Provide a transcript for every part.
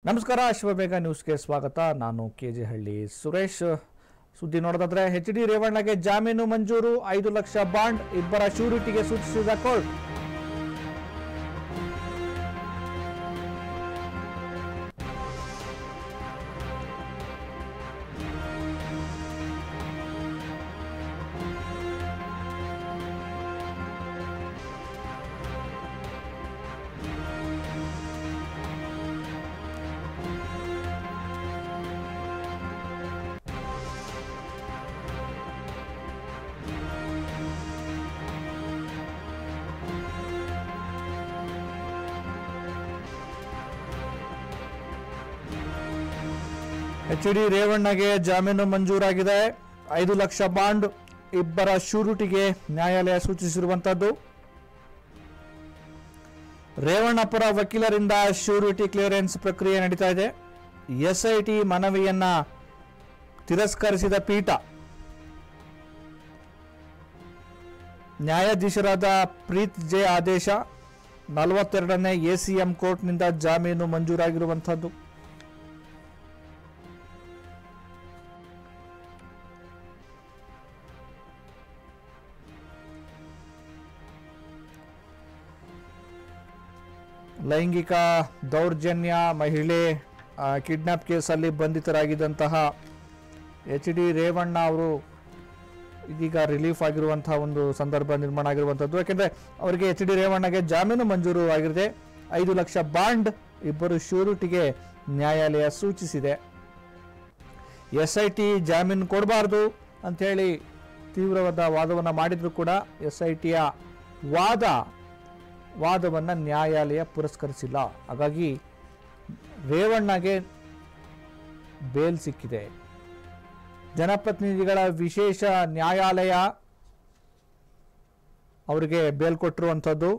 ನಮಸ್ಕಾರ ಶಿವಬೇಗ ನ್ಯೂಸ್ಗೆ ಸ್ವಾಗತ ನಾನು ಕೆ ಜೆ ಹಳ್ಳಿ ಸುರೇಶ್ ಸುದ್ದಿ ನೋಡೋದಾದ್ರೆ ಎಚ್ ಡಿ ರೇವಣ್ಣಗೆ ಜಾಮೀನು ಮಂಜೂರು ಐದು ಲಕ್ಷ ಬಾಂಡ್ ಇಬ್ಬರ ಶ್ಯೂರಿಟಿಗೆ ಸೂಚಿಸಿದ ಕೋರ್ಟ್ ಎಚ್ ಡಿ ರೇವಣ್ಣಗೆ ಜಾಮೀನು ಮಂಜೂರಾಗಿದೆ ಐದು ಲಕ್ಷ ಬಾಂಡ್ ಇಬ್ಬರ ಶ್ಯೂರಿಟಿಗೆ ನ್ಯಾಯಾಲಯ ಸೂಚಿಸಿರುವಂತದ್ದು ರೇವಣ್ಣ ಪರ ವಕೀಲರಿಂದ ಶ್ಯೂರಿಟಿ ಕ್ಲಿಯರೆನ್ಸ್ ಪ್ರಕ್ರಿಯೆ ನಡೀತಾ ಇದೆ ಎಸ್ಐಟಿ ಮನವಿಯನ್ನ ತಿರಸ್ಕರಿಸಿದ ಪೀಠ ನ್ಯಾಯಾಧೀಶರಾದ ಪ್ರೀತ್ ಜೆ ಆದೇಶ ನಲವತ್ತೆರಡನೇ ಎಸಿಎಂ ಕೋರ್ಟ್ನಿಂದ ಜಾಮೀನು ಮಂಜೂರಾಗಿರುವಂಥದ್ದು ಲೈಂಗಿಕ ದೌರ್ಜನ್ಯ ಮಹಿಳೆ ಕಿಡ್ನಾಪ್ ಕೇಸಲ್ಲಿ ಬಂಧಿತರಾಗಿದ್ದಂತಹ ಎಚ್ ಡಿ ರೇವಣ್ಣ ಅವರು ಇದೀಗ ರಿಲೀಫ್ ಆಗಿರುವಂತಹ ಒಂದು ಸಂದರ್ಭ ನಿರ್ಮಾಣ ಆಗಿರುವಂಥದ್ದು ಯಾಕೆಂದರೆ ಅವರಿಗೆ ಎಚ್ ಡಿ ರೇವಣ್ಣಗೆ ಜಾಮೀನು ಮಂಜೂರು ಆಗಿದೆ ಐದು ಲಕ್ಷ ಬಾಂಡ್ ಇಬ್ಬರು ಶ್ಯೂರಿಟಿಗೆ ನ್ಯಾಯಾಲಯ ಸೂಚಿಸಿದೆ ಎಸ್ ಐ ಟಿ ಜಾಮೀನು ಕೊಡಬಾರ್ದು ಅಂಥೇಳಿ ತೀವ್ರವಾದ ವಾದವನ್ನು ಮಾಡಿದ್ರು ಕೂಡ ಎಸ್ ಐ ಟಿಯ ವಾದ ವಾದವನ್ನು ನ್ಯಾಯಾಲಯ ಪುರಸ್ಕರಿಸಿಲ್ಲ ಹಾಗಾಗಿ ರೇವಣ್ಣಗೆ ಬೇಲ್ ಸಿಕ್ಕಿದೆ ಜನಪ್ರತಿನಿಧಿಗಳ ವಿಶೇಷ ನ್ಯಾಯಾಲಯ ಅವರಿಗೆ ಬೇಲ್ ಕೊಟ್ಟಿರುವಂಥದ್ದು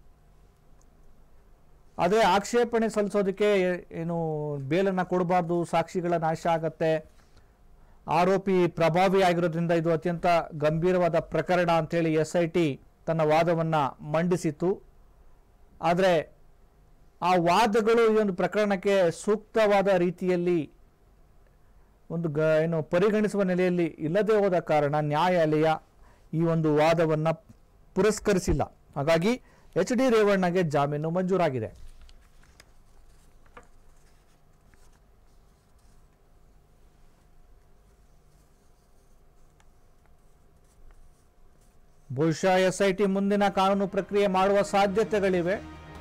ಆದರೆ ಆಕ್ಷೇಪಣೆ ಸಲ್ಲಿಸೋದಕ್ಕೆ ಏನು ಬೇಲನ್ನು ಕೊಡಬಾರ್ದು ಸಾಕ್ಷಿಗಳ ನಾಶ ಆಗತ್ತೆ ಆರೋಪಿ ಪ್ರಭಾವಿ ಆಗಿರೋದ್ರಿಂದ ಇದು ಅತ್ಯಂತ ಗಂಭೀರವಾದ ಪ್ರಕರಣ ಅಂತೇಳಿ ಎಸ್ ಐ ಟಿ ತನ್ನ ವಾದವನ್ನು ಮಂಡಿಸಿತ್ತು ಆದರೆ ಆ ವಾದಗಳು ಈ ಒಂದು ಪ್ರಕರಣಕ್ಕೆ ಸೂಕ್ತವಾದ ರೀತಿಯಲ್ಲಿ ಒಂದು ಗ ಏನು ಪರಿಗಣಿಸುವ ನೆಲೆಯಲ್ಲಿ ಇಲ್ಲದೆ ಹೋದ ಕಾರಣ ನ್ಯಾಯಾಲಯ ಈ ಒಂದು ವಾದವನ್ನು ಪುರಸ್ಕರಿಸಿಲ್ಲ ಹಾಗಾಗಿ ಎಚ್ ಡಿ ರೇವಣ್ಣಗೆ ಜಾಮೀನು ಮಂಜೂರಾಗಿದೆ ಬಹುಶಃ ಎಸ್ ಐ ಟಿ ಮುಂದಿನ ಕಾನೂನು ಪ್ರಕ್ರಿಯೆ ಮಾಡುವ ಸಾಧ್ಯತೆಗಳಿವೆ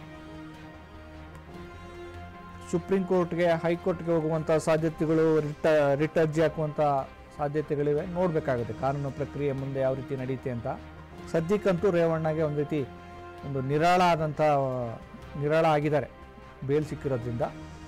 ಸುಪ್ರೀಂ ಕೋರ್ಟ್ಗೆ ಹೈಕೋರ್ಟ್ಗೆ ಹೋಗುವಂಥ ಸಾಧ್ಯತೆಗಳು ರಿಟ್ ರಿಟ್ ಅರ್ಜಿ ಹಾಕುವಂಥ ಸಾಧ್ಯತೆಗಳಿವೆ ನೋಡಬೇಕಾಗುತ್ತೆ ಕಾನೂನು ಪ್ರಕ್ರಿಯೆ ಮುಂದೆ ಯಾವ ರೀತಿ ನಡೀತೆ ಅಂತ ಸದ್ಯಕ್ಕಂತೂ ರೇವಣ್ಣಗೆ ಒಂದು ರೀತಿ ಒಂದು ನಿರಾಳ ಆದಂಥ ನಿರಾಳ ಆಗಿದ್ದಾರೆ ಬೇಲ್ ಸಿಕ್ಕಿರೋದ್ರಿಂದ